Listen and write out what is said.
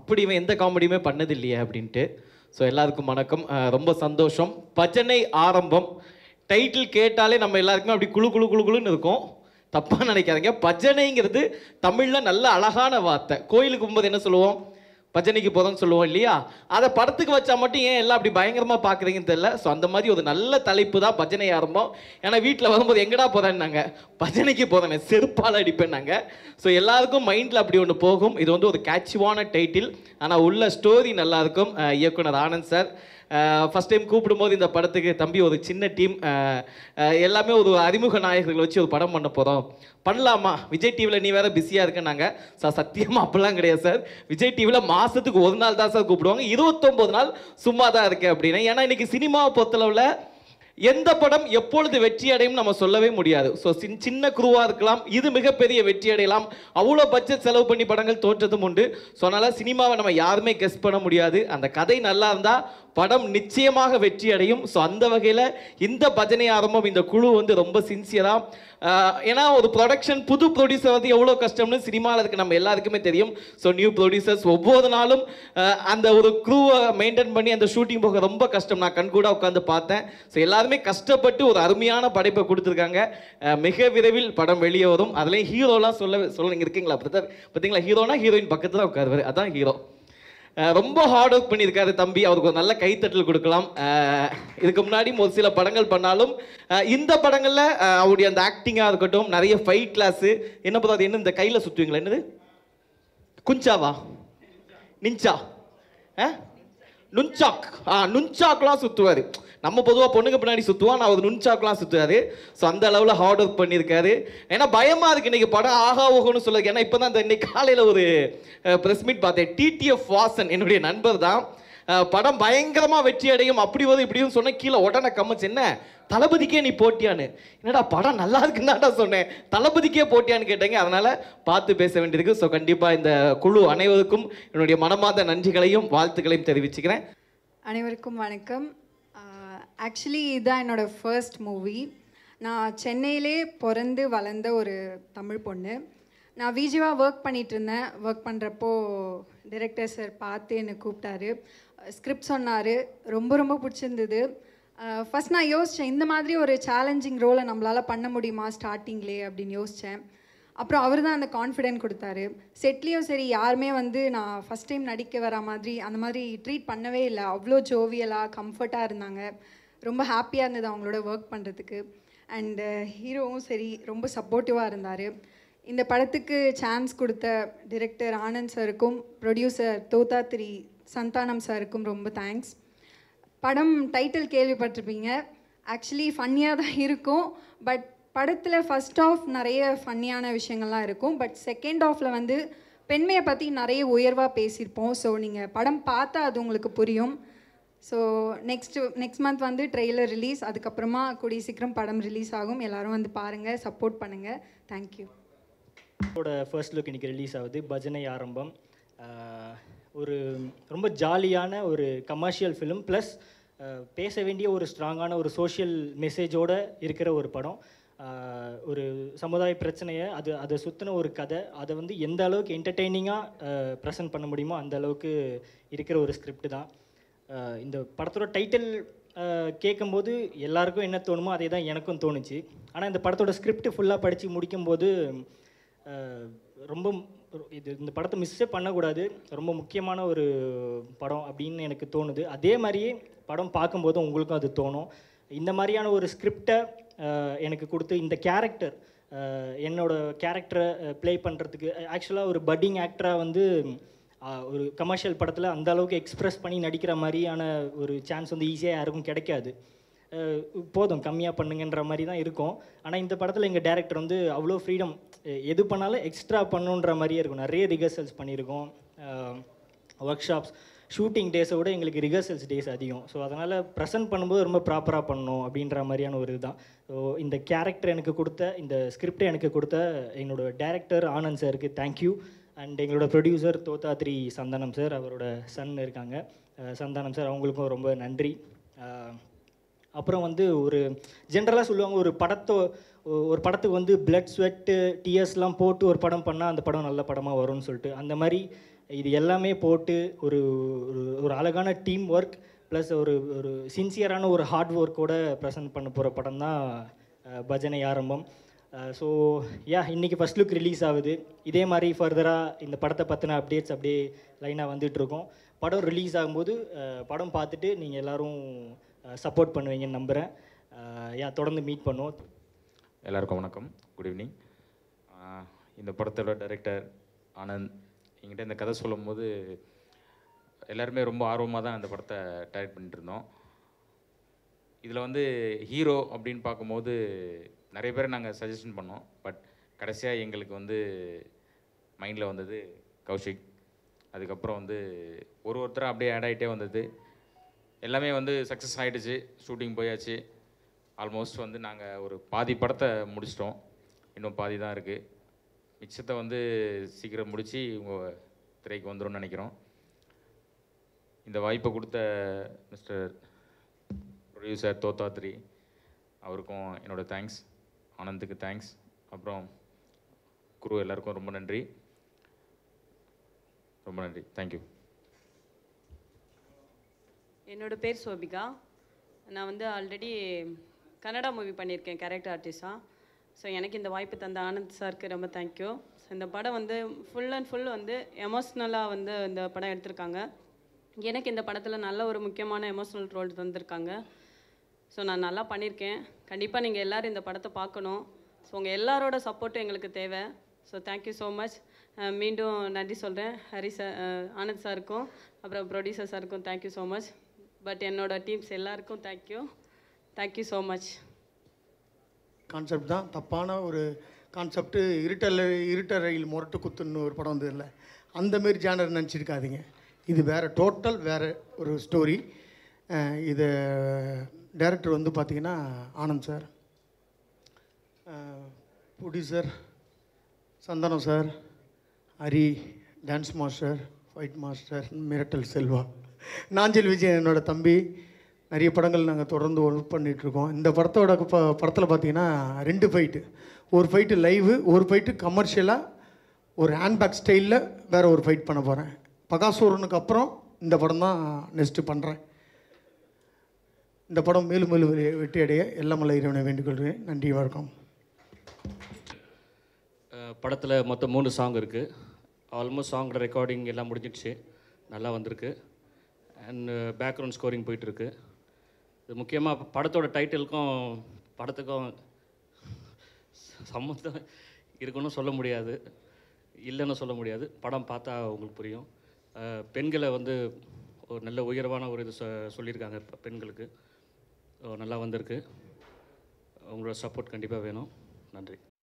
அப்படி இவன் எந்த காமெடியுமே பண்ணது இல்லையே அப்படின்ட்டு ஸோ எல்லாருக்கும் வணக்கம் அஹ் ரொம்ப சந்தோஷம் பஜனை ஆரம்பம் டைட்டில் கேட்டாலே நம்ம எல்லாருக்குமே அப்படி குளு குளு குளு குளுன்னு இருக்கும் தப்பாக நினைக்காதீங்க பஜனைங்கிறது தமிழில் நல்ல அழகான வார்த்தை கோயிலுக்கு போகும்போது என்ன சொல்லுவோம் பஜனைக்கு போதும்னு சொல்லுவோம் இல்லையா அதை படத்துக்கு வச்சா மட்டும் ஏன் எல்லாம் அப்படி பயங்கரமாக பார்க்குறீங்கன்னு தெரியல ஸோ அந்த மாதிரி ஒரு நல்ல தலைப்பு தான் பஜனை ஆரம்பம் ஏன்னா வீட்டில் வரும்போது எங்கடா போகிறேன்னாங்க பஜனைக்கு போகிறேன் செருப்பால் அடிப்பேன்னாங்க ஸோ எல்லாருக்கும் மைண்டில் அப்படி ஒன்று போகும் இது வந்து ஒரு கேட்சுவான டைட்டில் ஆனால் உள்ள ஸ்டோரி நல்லாயிருக்கும் அஹ் இயக்குனர் ஆனந்த் சார் ஃபஸ்ட் டைம் கூப்பிடும்போது இந்த படத்துக்கு தம்பி ஒரு சின்ன டீம் எல்லாமே ஒரு அறிமுக நாயகர்களை வச்சு ஒரு படம் பண்ண போகிறோம் பண்ணலாமா விஜய் டிவியில் நீ வேற பிஸியாக இருக்கேன்னாங்க சார் சத்தியமாக அப்படிலாம் கிடையாது சார் விஜய் டிவியில் மாதத்துக்கு ஒரு நாள் தான் சார் கூப்பிடுவாங்க இருபத்தொம்போது நாள் சும்மா தான் இருக்கேன் அப்படின்னு ஏன்னா இன்னைக்கு சினிமாவை பொறுத்தளவில் எந்த படம் எப்பொழுது வெற்றி அடையும் நம்ம சொல்லவே முடியாது ஸோ சின்ன குருவாக இருக்கலாம் இது மிகப்பெரிய வெற்றி அடையலாம் அவ்வளோ பட்ஜெட் செலவு பண்ணி படங்கள் தோற்றதும் உண்டு ஸோ அதனால் சினிமாவை நம்ம யாருமே கெஸ் பண்ண முடியாது அந்த கதை நல்லா இருந்தால் படம் நிச்சயமாக வெற்றி அடையும் ஸோ அந்த வகையில் இந்த பஜனை ஆரம்பம் இந்த குழு வந்து ரொம்ப சின்சியராக ஏன்னா ஒரு ப்ரொடக்ஷன் புது ப்ரொடியூசர் வந்து எவ்வளோ கஷ்டம்னு சினிமாவில் இருக்கு நம்ம எல்லாருக்குமே தெரியும் ஸோ நியூ ப்ரொடியூசர்ஸ் ஒவ்வொரு நாளும் அஹ், அந்த ஒரு க்ரூவை மெயின்டைன் பண்ணி அந்த ஷூட்டிங் போக ரொம்ப கஷ்டம் நான் கண்கூட உட்காந்து பார்த்தேன் ஸோ எல்லாருமே கஷ்டப்பட்டு ஒரு அருமையான படைப்பை கொடுத்துருக்காங்க அஹ், மிக விரைவில் படம் வெளியே வரும் அதுலேயும் ஹீரோலாம் சொல்ல சொல்ல இங்கே இருக்கீங்களா பிரதர் பார்த்தீங்களா ஹீரோனா ஹீரோயின் பக்கத்தில் உட்காருவார் அதான் ஹீரோ அஹ் ரொம்ப ஹார்ட் ஒர்க் பண்ணியிருக்காரு தம்பி அவருக்கு ஒரு நல்ல கைத்தட்டல் கொடுக்கலாம் அஹ் இதுக்கு முன்னாடியும் ஒரு சில படங்கள் பண்ணாலும் அஹ் இந்த படங்களில் அவருடைய அந்த ஆக்டிங்காக இருக்கட்டும் நிறைய ஃபைட் கிளாஸு என்ன பண்ணுறது அது என்ன இந்த கையில் சுற்றுவீங்களா என்னது குஞ்சாவா நிஞ்சா ஆ நுன்சாக் ஆ நுன்சாக்லாம் சுற்றுவார் நம்ம பொதுவாக பொண்ணுங்க பின்னாடி சுற்றுவோம் நான் ஒரு நுன்சாக்லாம் சுற்றுவாரு ஸோ அந்த அளவில் ஹார்ட் ஒர்க் பண்ணியிருக்காரு ஏன்னா பயமாக இருக்குது இன்றைக்கி படம் ஆகா ஓகோன்னு சொல்லுது ஏன்னா இப்போ தான் இந்த இன்னைக்கு காலையில் ஒரு ப்ரெஸ் மீட் பார்த்தேன் டிடிஎஃப் வாசன் என்னுடைய நண்பர் தான் அஹ், படம் பயங்கரமாக வெற்றி அடையும் அப்படி வரும் இப்படியும் சொன்னேன் கீழே உடனே கம்மச்சு என்ன தளபதிக்கே நீ போட்டியான்னு என்னடா படம் நல்லா இருக்குன்னு சொன்னேன் தளபதிக்கே போட்டியான்னு கேட்டேங்க அதனால பார்த்து பேச வேண்டியிருக்கு ஸோ கண்டிப்பாக இந்த குழு அனைவருக்கும் என்னுடைய மனமார்ந்த நன்றிகளையும் வாழ்த்துக்களையும் தெரிவிச்சுக்கிறேன் அனைவருக்கும் வணக்கம் ஆக்சுவலி இதுதான் என்னோடய ஃபர்ஸ்ட் மூவி நான் சென்னையிலே பிறந்து வளர்ந்த ஒரு தமிழ் பொண்ணு நான் விஜிவாக ஒர்க் பண்ணிட்டு இருந்தேன் ஒர்க் பண்ணுறப்போ டிரெக்டர் சார் பார்த்து என்னை கூப்பிட்டாரு ஸ்கிரிப்ட் சொன்னார் ரொம்ப ரொம்ப பிடிச்சிருந்தது ஃபஸ்ட் நான் யோசித்தேன் இந்த மாதிரி ஒரு சேலஞ்சிங் ரோலை நம்மளால் பண்ண முடியுமா ஸ்டார்டிங்லே அப்படின்னு யோசித்தேன் அப்புறம் அவர் தான் அந்த கான்ஃபிடென்ட் கொடுத்தாரு செட்லேயும் சரி யாருமே வந்து நான் ஃபஸ்ட் டைம் நடிக்க வர மாதிரி அந்த மாதிரி ட்ரீட் பண்ணவே இல்லை அவ்வளோ ஜோவியலாக கம்ஃபர்ட்டாக இருந்தாங்க ரொம்ப ஹாப்பியாக இருந்தது அவங்களோட ஒர்க் பண்ணுறதுக்கு அண்டு ஹீரோவும் சரி ரொம்ப சப்போர்ட்டிவாக இருந்தார் இந்த படத்துக்கு சான்ஸ் கொடுத்த டிரெக்டர் ஆனந்த் சாருக்கும் ப்ரொடியூசர் தோதாத்திரி சந்தானம் சாருக்கும் ரொம்ப தேங்க்ஸ் படம் டைட்டில் கேள்விப்பட்டிருப்பீங்க ஆக்சுவலி ஃபன்னியாக தான் இருக்கும் பட் படத்தில் ஃபர்ஸ்ட் ஆஃப் நிறைய ஃபன்னியான விஷயங்கள்லாம் இருக்கும் பட் செகண்ட் ஆஃபில் வந்து பெண்மையை பற்றி நிறைய உயர்வாக பேசியிருப்போம் ஸோ நீங்கள் படம் பார்த்தா அது உங்களுக்கு புரியும் ஸோ நெக்ஸ்ட் நெக்ஸ்ட் மந்த் வந்து ட்ரெய்லர் ரிலீஸ் அதுக்கப்புறமா கூடிய சீக்கிரம் படம் ரிலீஸ் ஆகும் எல்லாரும் வந்து பாருங்கள் சப்போர்ட் பண்ணுங்கள் தேங்க்யூ படத்தோட ஃபர்ஸ்ட் லுக் இன்னைக்கு ரிலீஸ் ஆகுது பஜனை ஆரம்பம் ஆஹ் ஒரு ரொம்ப ஜாலியான ஒரு கமர்ஷியல் ஃபிலிம் ப்ளஸ் பேச வேண்டிய ஒரு ஸ்ட்ராங்கான ஒரு சோஷியல் மெசேஜோட இருக்கிற ஒரு படம் ஆஹ் ஒரு சமுதாய பிரச்சனையை அது அதை சுற்றின ஒரு கதை அதை வந்து எந்த அளவுக்கு என்டர்டெய்னிங்காக ப்ரெசென்ட் பண்ண முடியுமோ அந்த அளவுக்கு இருக்கிற ஒரு ஸ்கிரிப்ட் தான் ஆஹ் இந்த படத்தோட டைட்டில் கேட்கும்போது எல்லாருக்கும் என்ன தோணுமோ அதே தான் எனக்கும் தோணுச்சு ஆனால் இந்த படத்தோட ஸ்கிரிப்ட் ஃபுல்லாக படித்து முடிக்கும்போது ஆஹ் ரொம்ப இது இந்த படத்தை மிஸ்ஸே பண்ணக்கூடாது ரொம்ப முக்கியமான ஒரு படம் அப்படின்னு எனக்கு தோணுது அதே மாதிரியே படம் பார்க்கும்போது உங்களுக்கும் அது தோணும் இந்த மாதிரியான ஒரு ஸ்கிரிப்டை எனக்கு கொடுத்து இந்த கேரக்டர் என்னோட கேரக்டரை ப்ளே பண்ணுறதுக்கு ஆக்சுவலாக ஒரு பட்டிங் ஆக்டராக வந்து ஆஹ் ஒரு கமர்ஷியல் படத்தில் அந்த அளவுக்கு எக்ஸ்பிரஸ் பண்ணி நடிக்கிற மாதிரியான ஒரு சான்ஸ் வந்து ஈஸியாக யாருக்கும் கிடைக்காது அஹ் போதும் கம்மியாக பண்ணுங்கன்ற மாதிரி தான் இருக்கும் ஆனால் இந்த படத்தில் எங்கள் டேரக்டர் வந்து அவ்வளோ ஃப்ரீடம் எது பண்ணாலும் எக்ஸ்ட்ரா பண்ணுன்ற மாதிரியே இருக்கும் நிறைய ரிஹர்சல்ஸ் பண்ணியிருக்கோம் ஒர்க் ஷாப்ஸ் ஷூட்டிங் டேஸை விட எங்களுக்கு ரிஹர்சல்ஸ் டேஸ் அதிகம் ஸோ அதனால் ப்ரெசென்ட் பண்ணும்போது ரொம்ப ப்ராப்பராக பண்ணணும் அப்படின்ற மாதிரியான ஒரு இதுதான் ஸோ இந்த கேரக்டர் எனக்கு கொடுத்த இந்த ஸ்கிரிப்டை எனக்கு கொடுத்த என்னோட டேரக்டர் ஆனந்த் சாருக்கு தேங்க்யூ அண்ட் எங்களோட ப்ரொடியூசர் தோத்தாத்ரி சந்தானம் சார் அவரோட சன் இருக்காங்க அஹ் சந்தானம் சார் அவங்களுக்கும் ரொம்ப நன்றி அஹ் அப்புறம் வந்து ஒரு ஜென்ரலாக சொல்லுவாங்க ஒரு படத்தோ ஒரு படத்துக்கு வந்து பிளட் ஸ்வெட்டு டிஎஸ்லாம் போட்டு ஒரு படம் பண்ணால் அந்த படம் நல்ல படமாக வரும்னு சொல்லிட்டு அந்த மாதிரி இது எல்லாமே போட்டு ஒரு ஒரு ஒரு அழகான டீம் ஒர்க் ப்ளஸ் ஒரு ஒரு சின்சியரான ஒரு ஹார்ட் ஒர்க்கோட ப்ரெசென்ட் பண்ண போகிற படம் தான் அஹ், பஜனை ஆரம்பம் ஸோ யா இன்றைக்கி ஃபஸ்ட் லுக் ரிலீஸ் ஆகுது இதே மாதிரி ஃபர்தராக இந்த படத்தை பற்றின அப்டேட்ஸ் அப்படியே லைனாக வந்துட்டுருக்கோம் படம் ரிலீஸ் ஆகும்போது அஹ், படம் பார்த்துட்டு நீங்கள் எல்லோரும் சப்போர்ட் பண்ணுவீங்கன்னு நம்புகிறேன் யா தொடர்ந்து மீட் பண்ணுவோம் எல்லாருக்கும் வணக்கம் குட் ஈவினிங் இந்த படத்தோட டைரக்டர் ஆனந்த் என்கிட்ட இந்த கதை சொல்லும்போது எல்லாருமே ரொம்ப ஆர்வமாக தான் இந்த படத்தை டைரக்ட் பண்ணிட்டு இருந்தோம் இதில் வந்து ஹீரோ அப்படின்னு பார்க்கும்போது நிறைய பேர் நாங்கள் சஜஷன் பண்ணோம் பட் கடைசியாக எங்களுக்கு வந்து மைண்டில் வந்தது கௌஷிக் அதுக்கப்புறம் வந்து ஒரு ஒருத்தராக அப்படியே ஆட் ஆகிட்டே வந்தது எல்லாமே வந்து சக்ஸஸ் ஆகிடுச்சு ஷூட்டிங் போயாச்சு ஆல்மோஸ்ட் வந்து நாங்கள் ஒரு பாதி படத்தை முடிச்சிட்டோம் இன்னும் பாதி தான் இருக்குது மிச்சத்தை வந்து சீக்கிரம் முடித்து உங்கள் திரைக்கு வந்துரும்னு நினைக்கிறோம் இந்த வாய்ப்பை கொடுத்த மிஸ்டர் ப்ரொடியூசர் தோத்தாத்ரி அவருக்கும் என்னோட தேங்க்ஸ் ஆனந்துக்கு தேங்க்ஸ் அப்புறம் குரு எல்லாருக்கும் ரொம்ப நன்றி ரொம்ப நன்றி தேங்க்யூ என்னோட பேர் சோபிகா நான் வந்து ஆல்ரெடி கன்னடா மூவி பண்ணியிருக்கேன் கேரக்டர் ஆர்டிஸ்டாக ஸோ எனக்கு இந்த வாய்ப்பு தந்த ஆனந்த் சாருக்கு ரொம்ப தேங்க்யூ ஸோ இந்த படம் வந்து ஃபுல் அண்ட் ஃபுல் வந்து எமோஷ்னலாக வந்து இந்த படம் எடுத்திருக்காங்க எனக்கு இந்த படத்தில் நல்ல ஒரு முக்கியமான எமோஷ்னல் ரோல் தந்திருக்காங்க ஸோ நான் நல்லா பண்ணியிருக்கேன் கண்டிப்பாக நீங்கள் எல்லோரும் இந்த படத்தை பார்க்கணும் ஸோ உங்கள் எல்லாரோட சப்போர்ட்டும் எங்களுக்கு தேவை ஸோ தேங்க்யூ ஸோ மச் மீண்டும் நன்றி சொல்கிறேன் ஹரி சார் ஆனந்த் சாருக்கும் அப்புறம் ப்ரொடியூசர் சாருக்கும் தேங்க்யூ ஸோ மச் பட் என்னோட டீம்ஸ் எல்லாருக்கும் thank you thank you so much concept தான் தப்பான ஒரு கான்செப்ட்டு இருட்டல் இருட்டறையில் முரட்டு குத்துன்னு ஒரு படம் வந்தது இல்லை அந்தமாரி ஜானர் நினச்சிருக்காதீங்க இது வேறு டோட்டல் வேறு ஒரு ஸ்டோரி இது டைரக்டர் வந்து பார்த்திங்கன்னா Anand sir producer Santhanam sir Hari dance master fight master மிரட்டல் செல்வா நாஞ்சல் விஜய் என்னோட தம்பி நிறைய படங்கள் நாங்கள் தொடர்ந்து ஒர்க் பண்ணிகிட்ருக்கோம் இந்த படத்தோட ப படத்தில் பார்த்தீங்கன்னா ரெண்டு ஃபைட்டு ஒரு ஃபைட்டு லைவு ஒரு ஃபைட்டு கமர்ஷியலாக ஒரு ஹேண்ட்பேக் ஸ்டைலில் வேறு ஒரு ஃபைட் பண்ண போகிறேன் பகாசூரனுக்கு அப்புறம் இந்த படம் தான் நெக்ஸ்ட்டு பண்ணுறேன் இந்த படம் மேலும் மேலும் வெ- வெற்றி அடைய எல்லமல்ல இறைவனை வேண்டிக் கொள்கிறேன் நன்றி வணக்கம் படத்தில் மொத்தம் மூணு சாங் இருக்குது ஆல்மோஸ்ட் சாங்கோட ரெக்கார்டிங் எல்லாம் முடிஞ்சிடுச்சு நல்லா வந்திருக்கு அண்ட் பேக்ரவுண்ட் ஸ்கோரிங் போயிட்டுருக்கு இது முக்கியமாக படத்தோட டைட்டிலுக்கும் படத்துக்கும் சம்மந்தம் இருக்குன்னு சொல்ல முடியாது இல்லைன்னு சொல்ல முடியாது படம் பார்த்தா உங்களுக்கு புரியும் அஹ், பெண்களை வந்து ஒரு நல்ல உயர்வான ஒரு இது சொ சொல்லியிருக்காங்க பெ- பெண்களுக்கு So, நல்லா வந்திருக்கு உங்களோட சப்போர்ட் கண்டிப்பாக வேணும் நன்றி